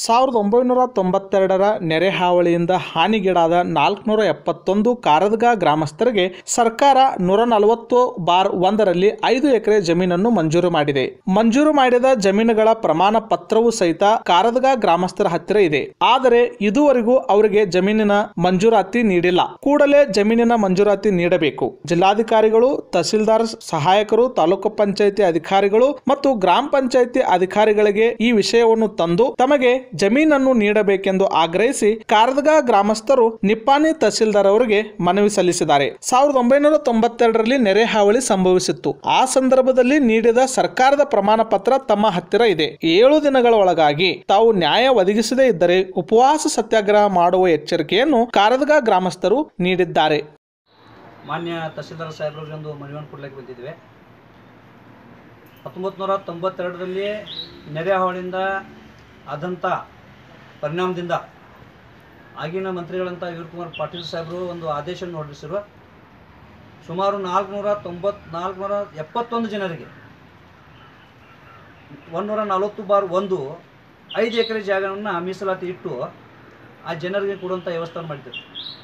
ಸಾವಿರದ ಒಂಬೈನೂರ ತೊಂಬತ್ತೆರಡರ ನೆರೆ ಹಾವಳಿಯಿಂದ ಹಾನಿಗೀಡಾದ ನಾಲ್ಕುನೂರ ಎಪ್ಪತ್ತೊಂದು ಕಾರದಗ ಗ್ರಾಮಸ್ಥರಿಗೆ ಸರ್ಕಾರ ನೂರ ನಲವತ್ತು ಬಾರ್ ಒಂದರಲ್ಲಿ ಐದು ಎಕರೆ ಜಮೀನನ್ನು ಮಂಜೂರು ಮಾಡಿದೆ ಮಂಜೂರು ಮಾಡಿದ ಜಮೀನುಗಳ ಪ್ರಮಾಣ ಪತ್ರವೂ ಸಹಿತ ಕಾರದಗ ಗ್ರಾಮಸ್ಥರ ಹತ್ತಿರ ಇದೆ ಆದರೆ ಇದುವರೆಗೂ ಅವರಿಗೆ ಜಮೀನಿನ ಮಂಜೂರಾತಿ ನೀಡಿಲ್ಲ ಕೂಡಲೇ ಜಮೀನಿನ ಮಂಜೂರಾತಿ ನೀಡಬೇಕು ಜಿಲ್ಲಾಧಿಕಾರಿಗಳು ತಹಸೀಲ್ದಾರ್ ಸಹಾಯಕರು ತಾಲೂಕು ಪಂಚಾಯಿತಿ ಅಧಿಕಾರಿಗಳು ಮತ್ತು ಗ್ರಾಮ ಪಂಚಾಯಿತಿ ಅಧಿಕಾರಿಗಳಿಗೆ ಈ ವಿಷಯವನ್ನು ತಂದು ತಮಗೆ ಜಮೀನನ್ನು ನೀಡಬೇಕೆಂದು ಆಗ್ರಹಿಸಿ ಕಾರದಗ ಗ್ರಾಮಸ್ಥರು ನಿಪ್ಪಾಣಿ ತಹಸೀಲ್ದಾರ್ ಅವರಿಗೆ ಮನವಿ ಸಲ್ಲಿಸಿದ್ದಾರೆ ಸಾವಿರದ ಒಂಬೈನೂರ ತೊಂಬತ್ತೆರಡರಲ್ಲಿ ನೆರೆ ಹಾವಳಿ ಸಂಭವಿಸಿತ್ತು ಆ ಸಂದರ್ಭದಲ್ಲಿ ನೀಡಿದ ಸರ್ಕಾರದ ಪ್ರಮಾಣ ಪತ್ರ ತಮ್ಮ ಹತ್ತಿರ ಇದೆ ಏಳು ದಿನಗಳ ಒಳಗಾಗಿ ತಾವು ನ್ಯಾಯ ಒದಗಿಸದೇ ಇದ್ದರೆ ಉಪವಾಸ ಸತ್ಯಾಗ್ರಹ ಮಾಡುವ ಎಚ್ಚರಿಕೆಯನ್ನು ಕಾರದಗ ಗ್ರಾಮಸ್ಥರು ನೀಡಿದ್ದಾರೆ ಮಾನ್ಯ ತಹಸೀಲ್ದಾರ್ ಸಾಹೇಬ್ರಿಗೆ ಒಂದು ಮನವಿಯನ್ನು ಕೊಡ್ಲಿಕ್ಕೆ ಬಂದಿದ್ವಿ ಹತ್ತೊಂಬತ್ತು ನೂರ ತೊಂಬತ್ತೆರಡರಲ್ಲಿ ನೆರೆ ಹಾವಳಿಯಿಂದ ಆದಂಥ ಪರಿಣಾಮದಿಂದ ಆಗಿನ ಮಂತ್ರಿಗಳಂತ ವೀರಕುಮಾರ್ ಪಾಟೀಲ್ ಸಾಹೇಬರು ಒಂದು ಆದೇಶವನ್ನು ಹೊರಡಿಸಿರು ಸುಮಾರು ನಾಲ್ಕುನೂರ ತೊಂಬತ್ ನಾಲ್ಕುನೂರ ಎಪ್ಪತ್ತೊಂದು ಜನರಿಗೆ ಒಂದೂರ ನಲವತ್ತು ಬಾರ್ ಒಂದು ಐದು ಎಕರೆ ಜಾಗವನ್ನು ಮೀಸಲಾತಿ ಇಟ್ಟು ಆ ಜನರಿಗೆ ಕೊಡುವಂಥ ವ್ಯವಸ್ಥೆ ಮಾಡಿದ್ರು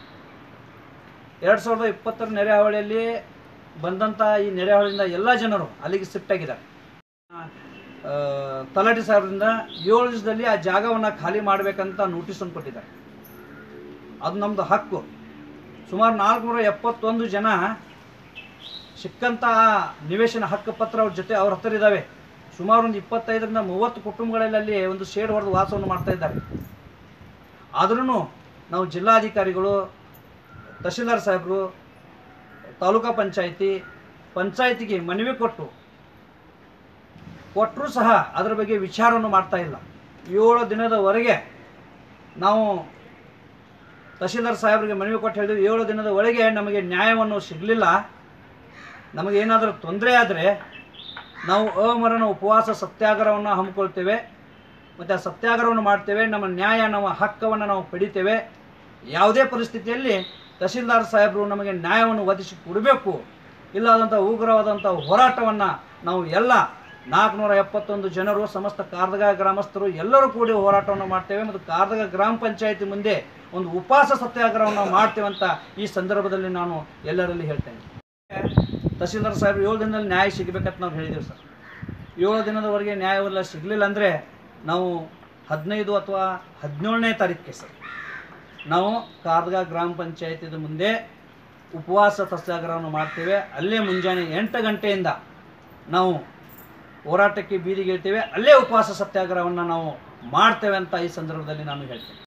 ಎರಡು ಸಾವಿರದ ಇಪ್ಪತ್ತರ ನೆರೆ ಹಾವಳಿಯಲ್ಲಿ ಬಂದಂಥ ಈ ನೆರೆ ಹಾವಳಿಯಿಂದ ಎಲ್ಲ ಜನರು ಅಲ್ಲಿಗೆ ಶಿಫ್ಟ್ ಆಗಿದ್ದಾರೆ ಆ, ತಲಾಟಿ ಸಾಹೇಬರಿಂದ ಏಳು ದಿವಸದಲ್ಲಿ ಆ ಜಾಗವನ್ನು ಖಾಲಿ ಮಾಡಬೇಕಂತ ನೋಟಿಸನ್ನು ಕೊಟ್ಟಿದ್ದಾರೆ ಅದು ನಮ್ಮದು ಹಕ್ಕು ಸುಮಾರು ನಾಲ್ಕುನೂರ ಎಪ್ಪತ್ತೊಂದು ಜನ ಸಿಕ್ಕಂಥ ನಿವೇಶನ ಹಕ್ಕು ಪತ್ರ ಅವ್ರ ಜೊತೆ ಅವ್ರ ಹತ್ತಿರ ಇದ್ದಾವೆ ಸುಮಾರು ಒಂದು ಇಪ್ಪತ್ತೈದರಿಂದ ಮೂವತ್ತು ಕುಟುಂಬಗಳಲ್ಲಿ ಅಲ್ಲಿ ಒಂದು ಶೇಡ್ ಹೊಡೆದು ವಾಸವನ್ನು ಮಾಡ್ತಾ ಇದ್ದಾರೆ ಆದ್ರೂ ನಾವು ಜಿಲ್ಲಾಧಿಕಾರಿಗಳು ತಹಶೀಲ್ದಾರ್ ಸಾಹೇಬರು ತಾಲೂಕಾ ಪಂಚಾಯಿತಿ ಪಂಚಾಯಿತಿಗೆ ಮನವಿ ಕೊಟ್ಟು ಕೊಟ್ಟರೂ ಸಹ ಅದರ ಬಗ್ಗೆ ವಿಚಾರವನ್ನು ಮಾಡ್ತಾ ಇಲ್ಲ ಏಳು ದಿನದವರೆಗೆ ನಾವು ತಹಶೀಲ್ದಾರ್ ಸಾಹೇಬರಿಗೆ ಮನವಿ ಕೊಟ್ಟು ಹೇಳಿದ್ವಿ ಏಳು ದಿನದ ಒಳಗೆ ನಮಗೆ ನ್ಯಾಯವನ್ನು ಸಿಗಲಿಲ್ಲ ನಮಗೇನಾದರೂ ತೊಂದರೆ ಆದರೆ ನಾವು ಅಮರಣ ಉಪವಾಸ ಸತ್ಯಾಗ್ರಹವನ್ನು ಹಮ್ಮಿಕೊಳ್ತೇವೆ ಮತ್ತು ಆ ಸತ್ಯಾಗ್ರಹವನ್ನು ಮಾಡ್ತೇವೆ ನಮ್ಮ ನ್ಯಾಯ ನಮ್ಮ ಹಕ್ಕವನ್ನು ನಾವು ಪಡಿತೇವೆ ಯಾವುದೇ ಪರಿಸ್ಥಿತಿಯಲ್ಲಿ ತಹಸೀಲ್ದಾರ್ ಸಾಹೇಬರು ನಮಗೆ ನ್ಯಾಯವನ್ನು ಒದಗಿಸಿ ಕೊಡಬೇಕು ಇಲ್ಲದಂಥ ಉಗ್ರವಾದಂಥ ಹೋರಾಟವನ್ನು ನಾವು ಎಲ್ಲ ನಾಲ್ಕುನೂರ ಎಪ್ಪತ್ತೊಂದು ಜನರು ಸಮಸ್ತ ಕಾರದಗ ಗ್ರಾಮಸ್ಥರು ಎಲ್ಲರೂ ಕೂಡಿ ಹೋರಾಟವನ್ನು ಮಾಡ್ತೇವೆ ಮತ್ತು ಕಾರದಗ ಗ್ರಾಮ ಪಂಚಾಯತಿ ಮುಂದೆ ಒಂದು ಉಪವಾಸ ಸತ್ಯಾಗ್ರಹವನ್ನು ಮಾಡ್ತೇವೆ ಅಂತ ಈ ಸಂದರ್ಭದಲ್ಲಿ ನಾನು ಎಲ್ಲರಲ್ಲಿ ಹೇಳ್ತೇನೆ ತಹಸೀಲ್ದಾರ್ ಸಾಹೇಬರು ಏಳು ದಿನದಲ್ಲಿ ನ್ಯಾಯ ಸಿಗಬೇಕಂತ ನಾವು ಹೇಳಿದ್ದೀವಿ ಸರ್ ಏಳು ದಿನದವರೆಗೆ ನ್ಯಾಯವೆಲ್ಲ ಸಿಗಲಿಲ್ಲ ಅಂದರೆ ನಾವು ಹದಿನೈದು ಅಥವಾ ಹದಿನೇಳನೇ ತಾರೀಕಿಗೆ ಸರ್ ನಾವು ಕಾರ್ದಗ ಗ್ರಾಮ ಪಂಚಾಯತಿದ ಮುಂದೆ ಉಪವಾಸ ಸತ್ಯಾಗ್ರಹವನ್ನು ಮಾಡ್ತೇವೆ ಅಲ್ಲೇ ಮುಂಜಾನೆ ಎಂಟು ಗಂಟೆಯಿಂದ ನಾವು ಹೋರಾಟಕ್ಕೆ ಬೀದಿಗೆ ಇಳ್ತೇವೆ ಅಲ್ಲೇ ಉಪವಾಸ ಸತ್ಯಾಗ್ರಹವನ್ನು ನಾವು ಮಾಡ್ತೇವೆ ಅಂತ ಈ ಸಂದರ್ಭದಲ್ಲಿ ನಾನು ಹೇಳ್ತೇನೆ